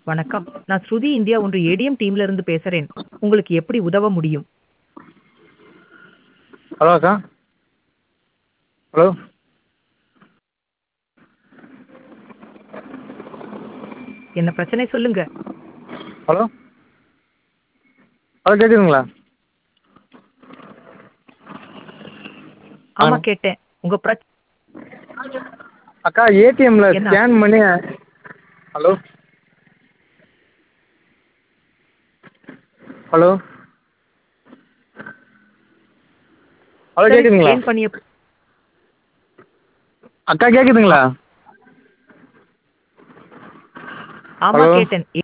வணக்கம் நான் ஸ்ருதி இந்தியா ஒன்று ஏடிஎம் டீம்ல இருந்து பேசுறேன் உங்களுக்கு எப்படி உதவ முடியும் ஹலோ அக்கா ஹலோ என்ன பிரச்சனை சொல்லுங்க ஹலோ ஹலோ கேட்குதுங்களா ஆமா ஆ. கேட்டேன் உங்க பிரச் அக்கா ஏடிஎம்ல என்ன? ஸ்கேன் பண்ணி ஹலோ ஹலோ ஹலோ சரி, கேட்குதுங்களா scan பண்ணிய அக்கா கேட்குதுங்களா ஆமா Hello? கேட்டேன் ஏ-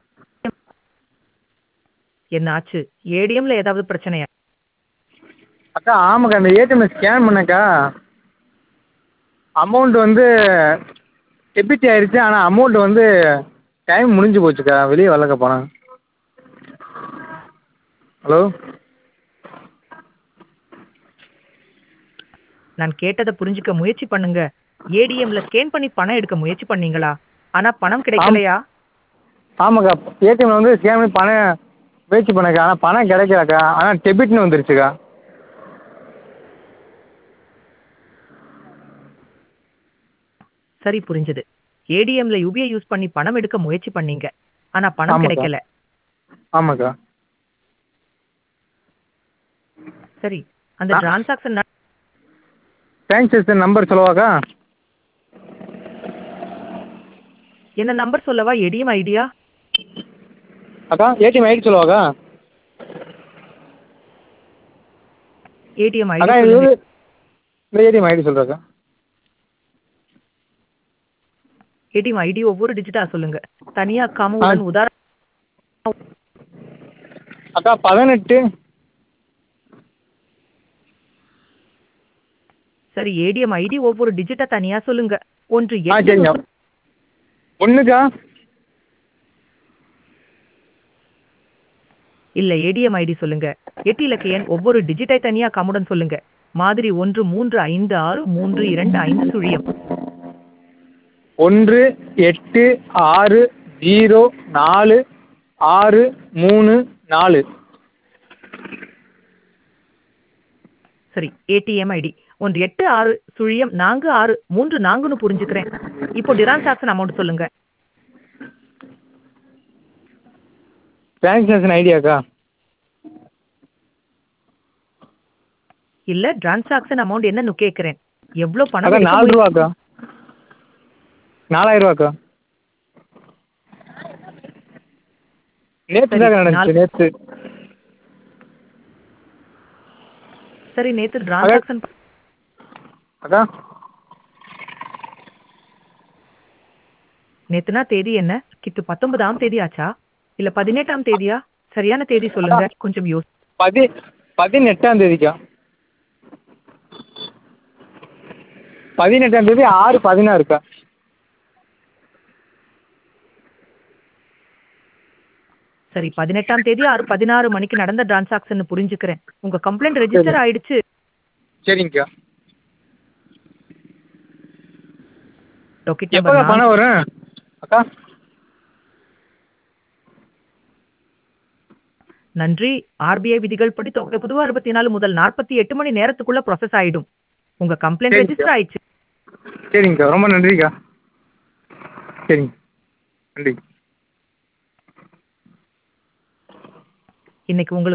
என்ன ஆச்சு ஏடிஎம்ல ஏதாவது பிரச்சனையா அக்கா ஆமாக்கா அந்த ஏடிஎம்ல ஸ்கேன் பண்ணேக்கா அமௌண்ட் வந்து டெபிட் ஆயிருச்சு ஆனால் அமௌண்ட் வந்து டைம் முடிஞ்சு போச்சுக்கா வெளியே வரலக்கா பணம் ஹலோ நான் கேட்டதை புரிஞ்சுக்க முயற்சி பண்ணுங்க ஏடிஎம்ல ஸ்கேன் பண்ணி பணம் எடுக்க முயற்சி பண்ணீங்களா ஆனா பணம் கிடைக்கலையா ஆமாக்கா ஏடிஎம்ல வந்து ஸ்கேன் பண்ணி பணம் முயற்சி பண்ணேக்கா ஆனால் பணம் கிடைக்கலக்கா ஆனால் டெபிட்னு வந்துருச்சுக்கா சரி புரிஞ்சது ஏடிஎம்ல யூபிஐ யூஸ் பண்ணி பணம் எடுக்க முயற்சி பண்ணீங்க ஆனா பணம் ஆமாக்கா. கிடைக்கல ஆமாக்கா சரி அந்த ஆ. டிரான்சாக்ஷன் தேங்க்ஸ் சிஸ்டர் நம்பர் சொல்லவாக்கா என்ன நம்பர் சொல்லவா ஏடிஎம் ஐடியா அக்கா ஏடிஎம் ஐடி சொல்லவாக்கா ஏடிஎம் அக்கா ஐடி இது வந்து இந்த ஏடிஎம் ஐடி சொல்கிறேக்கா ஏடிஎம் ஐடி ஒவ்வொரு டிஜிட்டா சொல்லுங்க தனியா காம உடன் உதாரண அக்கா பதினெட்டு சரி ஏடிஎம் ஐடி ஒவ்வொரு டிஜிட்டா தனியா சொல்லுங்க ஒன்று ஆ எட்டு சரிங்க ஒன்றுக்கா இல்ல ஏடிஎம் ஐடி சொல்லுங்க எட்டு இலக்க எண் ஒவ்வொரு டிஜிட்டை தனியா கமுடன் சொல்லுங்க மாதிரி ஒன்று மூன்று ஐந்து ஆறு மூன்று இரண்டு ஐந்து சுழியம் ஒன்று எட்டு ஆறு ஜீரோ நாலு ஆறு மூணு நாலு சரி ஏடிஎம் ஐடி ஒன்று எட்டு ஆறு சுழியம் நான்கு ஆறு மூன்று நான்குன்னு புரிஞ்சுக்கிறேன் இப்போ டிரான்சாக்ஷன் அமௌண்ட் சொல்லுங்க டிரான்சாக்ஷன் ஐடியாக்கா இல்ல டிரான்சாக்ஷன் அமௌண்ட் என்னன்னு கேக்குறேன் எவ்வளவு பணம் அக்கா எடுக்க நாலு முயற்சி- ரூபாக்கா நாலாயிரம் ரூபாக்கா நேற்று சரி, தான் நடந்துச்சு நாலு- நேற்று சரி நேத்து டிரான்சாக்ஷன் அக்கா நேத்துனா தேதி என்ன கித்து பத்தொன்பதாம் தேதி ஆச்சா இல்ல பதினெட்டாம் தேதியா சரியான தேதி சொல்லுங்க கொஞ்சம் யோசி பதி பதினெட்டாம் தேதிக்கா பதினெட்டாம் தேதி ஆறு பதினாறுக்கா சரி பதினெட்டாம் தேதி ஆறு பதினாறு மணிக்கு நடந்த டிரான்சாக்ஷன் புரிஞ்சுக்கிறேன் உங்க கம்ப்ளைண்ட் ரெஜிஸ்டர் ஆயிடுச்சு சரிங்கக்கா டாக்கெட் எப்போக்கா நம்பர் பணம் வரும் அக்கா நன்றி ஆர்பிஐ விதிகள் படி தொகை பொதுவா அறுபத்தி நாலு முதல் நாற்பத்தி எட்டு மணி நேரத்துக்குள்ள ப்ராசஸ் ஆயிடும் உங்க கம்ப்ளைண்ட் சரிங்க. ரெஜிஸ்டர் ஆயிடுச்சு சரிங்கக்கா ரொம்ப நன்றிக்கா சரிங்க நன்றி இன்னைக்கு உங்களுக்கு